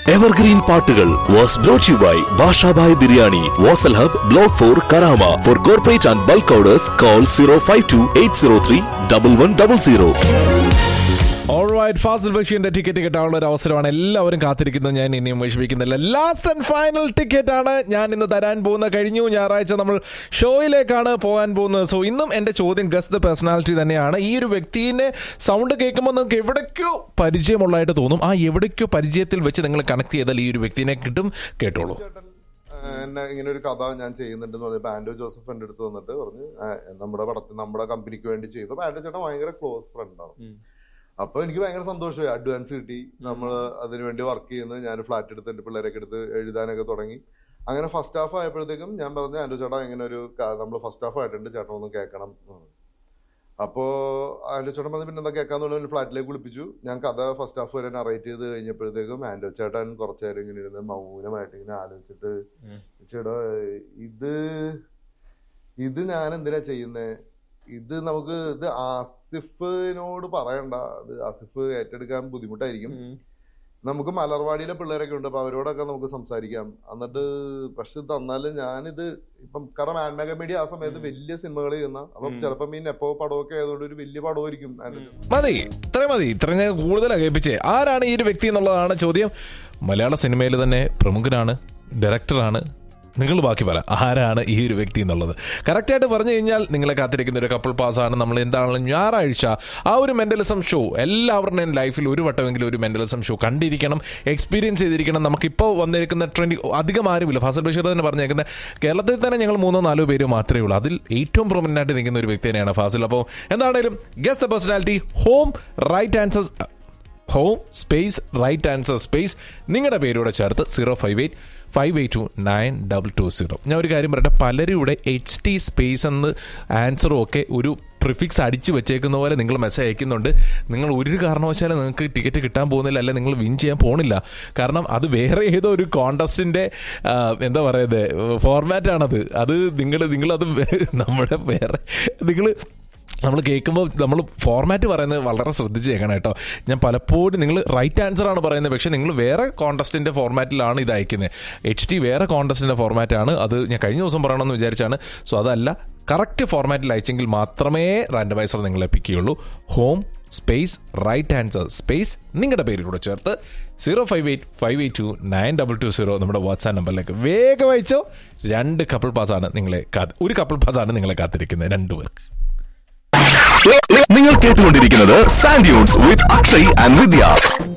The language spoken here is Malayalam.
എവർഗ്രീൻ പാട്ടുകൾ was brought you by Bashabhai biryani Vasal hub block four Karama for corporate and bulk orders call zero five two eight zero three double one double zero alright Fasil ബഷീറിന്റെ ടിക്കറ്റ് കിട്ടാനുള്ള ഒരു അവസരമാണ് എല്ലാവരും കാത്തിരിക്കുന്നത് ഞാൻ ഇനിയും വിഷമിക്കുന്നില്ല ലാസ്റ്റ് ആൻഡ് ഫൈനൽ ടിക്കറ്റ് ആണ് ഞാൻ ഇന്ന് തരാൻ പോകുന്ന കഴിഞ്ഞു ഞായറാഴ്ച നമ്മൾ ഷോയിലേക്കാണ് പോകാൻ പോകുന്നത് സോ ഇന്നും എന്റെ ചോദ്യം ഗസ് ദ പേഴ്സണാലിറ്റി തന്നെയാണ് ഈ ഒരു വ്യക്തിനെ സൗണ്ട് കേൾക്കുമ്പോൾ നിങ്ങൾക്ക് എവിടേക്കോ പരിചയമുള്ളതായിട്ട് തോന്നും ആ എവിടേക്കോ പരിചയത്തിൽ വെച്ച് നിങ്ങൾ കണക്ട് ചെയ്താൽ ഈ ഒരു വ്യക്തിനെ കിട്ടും കേട്ടോളൂ ആഹ് എന്നെ ഇങ്ങനെ ഒരു കഥ ഞാൻ ചെയ്യുന്നുണ്ടെന്ന് പറഞ്ഞപ്പോൾ ആൻഡോ ജോസഫ് എൻ്റെ അടുത്ത് വന്നിട്ട് പറഞ്ഞ് ആഹ് നമ്മുടെ പടത്തിൽ നമ്മുടെ കമ്പനിക്ക് വേണ്ടി ചെയ്തു അപ്പൊ ആൻഡോ ചേട്ടൻ ഭയങ്കര ക്ലോസ് ഫ്രണ്ടാണ് അപ്പൊ എനിക്ക് ഭയങ്കര സന്തോഷമായി അഡ്വാൻസ് കിട്ടി നമ്മൾ അതിനു വേണ്ടി വർക്ക് ചെയ്യുന്നത് ഞാൻ ഫ്ലാറ്റ് എടുത്ത് എൻ്റെ പിള്ളേരൊക്കെ എടുത്ത് എഴുതാനൊക്കെ തുടങ്ങി അങ്ങനെ ഫസ്റ്റ് ഹാഫ് ആയപ്പോഴത്തേക്കും ഞാൻ പറഞ്ഞു ആൻഡോ ചേട്ടാ ഇങ്ങനെ ഒരു നമ്മൾ ഫസ്റ്റ് ഹാഫ് ആയിട്ടുണ്ട് ചേട്ടൻ ഒന്ന് കേൾക്കണം എന്ന് പറഞ്ഞു. അപ്പോ ആൻഡോ ചേട്ടൻ പറഞ്ഞ് പിന്നെ എന്താ കേൾക്കാന്ന് പറഞ്ഞു ഫ്ലാറ്റിലേക്ക് വിളിപ്പിച്ചു ഞാൻ കഥ ഫസ്റ്റ് ഹാഫ് വരെ നറേറ്റ് ചെയ്ത് കഴിഞ്ഞപ്പോഴത്തേക്കും ആൻഡോ ചേട്ടൻ കുറച്ചു നേരം ഇങ്ങനെ ഇരുന്ന് മൗനമായിട്ട് ഇങ്ങനെ ആലോചിച്ചിട്ട് ചേട്ടാ ഇത് ഇത് ഞാൻ എന്തിനാ ചെയ്യുന്നേ ഇത് നമുക്ക് ഇത് ആസിഫിനോട് പറയണ്ട അത് ആസിഫ് ഏറ്റെടുക്കാൻ ബുദ്ധിമുട്ടായിരിക്കും നമുക്ക് മലർവാടിയിലെ പിള്ളേരൊക്കെ ഉണ്ട് അപ്പൊ അവരോടൊക്കെ നമുക്ക് സംസാരിക്കാം എന്നിട്ട് പക്ഷെ തന്നാല് ഞാനിത് ഇപ്പം കാരണം ആൻമേഗ മീഡിയ ആ സമയത്ത് വലിയ സിനിമകൾ ചെയ്യുന്ന അപ്പം ചിലപ്പം ഈ നെപ്പോ പടമൊക്കെ ആയതുകൊണ്ട് ഒരു വലിയ പടമായിരിക്കും ആൻഡ്രൂ മതി ഇത്ര മതി ഇത്ര ഞാൻ കൂടുതലാണ് കേൾപ്പിച്ചേ ആരാണ് ഈ ഒരു വ്യക്തി എന്നുള്ളതാണ് ചോദ്യം മലയാള സിനിമയിൽ തന്നെ പ്രമുഖനാണ് ഡയറക്ടറാണ് നിങ്ങൾ ബാക്കി പറ ആരാണ് ഈ ഒരു വ്യക്തി എന്നുള്ളത് കറക്റ്റായിട്ട് പറഞ്ഞു കഴിഞ്ഞാൽ നിങ്ങളെ കാത്തിരിക്കുന്ന ഒരു കപ്പിൾ പാസ്സാണ് നമ്മൾ എന്താണെങ്കിലും ഞായറാഴ്ച ആ ഒരു മെന്റലിസം ഷോ എല്ലാവരുടെയും ലൈഫിൽ ഒരു വട്ടമെങ്കിലും ഒരു മെന്റലിസം ഷോ കണ്ടിരിക്കണം എക്സ്പീരിയൻസ് ചെയ്തിരിക്കണം നമുക്കിപ്പോൾ വന്നിരിക്കുന്ന ട്രെൻഡ് അധികം ആരുമില്ല ഫസൽ ബഷീർ തന്നെ പറഞ്ഞേക്കുന്നത് കേരളത്തിൽ തന്നെ ഞങ്ങൾ മൂന്നോ നാലോ പേര് മാത്രമേ ഉള്ളൂ അതിൽ ഏറ്റവും പ്രൊമനൻ്റ് ആയിട്ട് നിൽക്കുന്ന ഒരു വ്യക്തി തന്നെയാണ് ഫാസിൽ അപ്പോൾ എന്താണേലും guess the personality home right answers home space right answer space നിങ്ങളുടെ പേരോടെ ചേർത്ത് zero five eight five eight two nine double two zero ഞാൻ ഒരു കാര്യം പറയട്ടെ പലരും ഇവിടെ എച്ച് ടി സ്പേസ് എന്ന് ആൻസറും ഒക്കെ ഒരു പ്രിഫിക്സ് അടിച്ചു വെച്ചേക്കുന്ന പോലെ നിങ്ങൾ മെസ്സേജ് അയക്കുന്നുണ്ട് നിങ്ങൾ ഒരു കാരണവശാലും നിങ്ങൾക്ക് ടിക്കറ്റ് കിട്ടാൻ പോകുന്നില്ല അല്ലെ നിങ്ങൾ വിൻ ചെയ്യാൻ പോകുന്നില്ല കാരണം അത് വേറെ ഏതോ ഒരു കോണ്ടസ്റ്റിന്റെ എന്താ പറയുന്നത് ഫോർമാറ്റ് ആണത് അത് നിങ്ങൾ നിങ്ങളത് നമ്മുടെ വേറെ നിങ്ങൾ നമ്മൾ കേൾക്കുമ്പോൾ നമ്മൾ ഫോർമാറ്റ് പറയുന്നത് വളരെ ശ്രദ്ധിച്ച് കേൾക്കണം കേട്ടോ ഞാൻ പലപ്പോഴും നിങ്ങൾ റൈറ്റ് ആൻസർ ആണ് പറയുന്നത് പക്ഷേ നിങ്ങൾ വേറെ കോണ്ടസ്റ്റിൻ്റെ ഫോർമാറ്റിലാണ് ഇത് അയക്കുന്നത് എച്ച് ടി വേറെ കോണ്ടസ്റ്റിൻ്റെ ഫോർമാറ്റാണ് അത് ഞാൻ കഴിഞ്ഞ ദിവസം പറയണമെന്ന് വിചാരിച്ചാണ് സോ അതല്ല കറക്റ്റ് ഫോർമാറ്റിൽ അയച്ചെങ്കിൽ മാത്രമേ റാൻഡമൈസർ നിങ്ങളെ പിക്ക് ചെയ്യുള്ളൂ home space right answer space നിങ്ങളുടെ പേരിലൂടെ ചേർത്ത് zero five eight five eight two nine double two zero നമ്മുടെ വാട്സാപ്പ് നമ്പറിലേക്ക് വേഗം അയച്ചോ രണ്ട് കപ്പിൾ പാസ്സാണ് നിങ്ങളെ കാത്ത് ഒരു കപ്പിൾ പാസ്സാണ് നിങ്ങളെ കാത്തിരിക്കുന്നത് രണ്ടുപേർക്ക് നിങ്ങൾ കേട്ടുകൊണ്ടിരിക്കുന്നത് Sand Dunes with Akshay and Vidya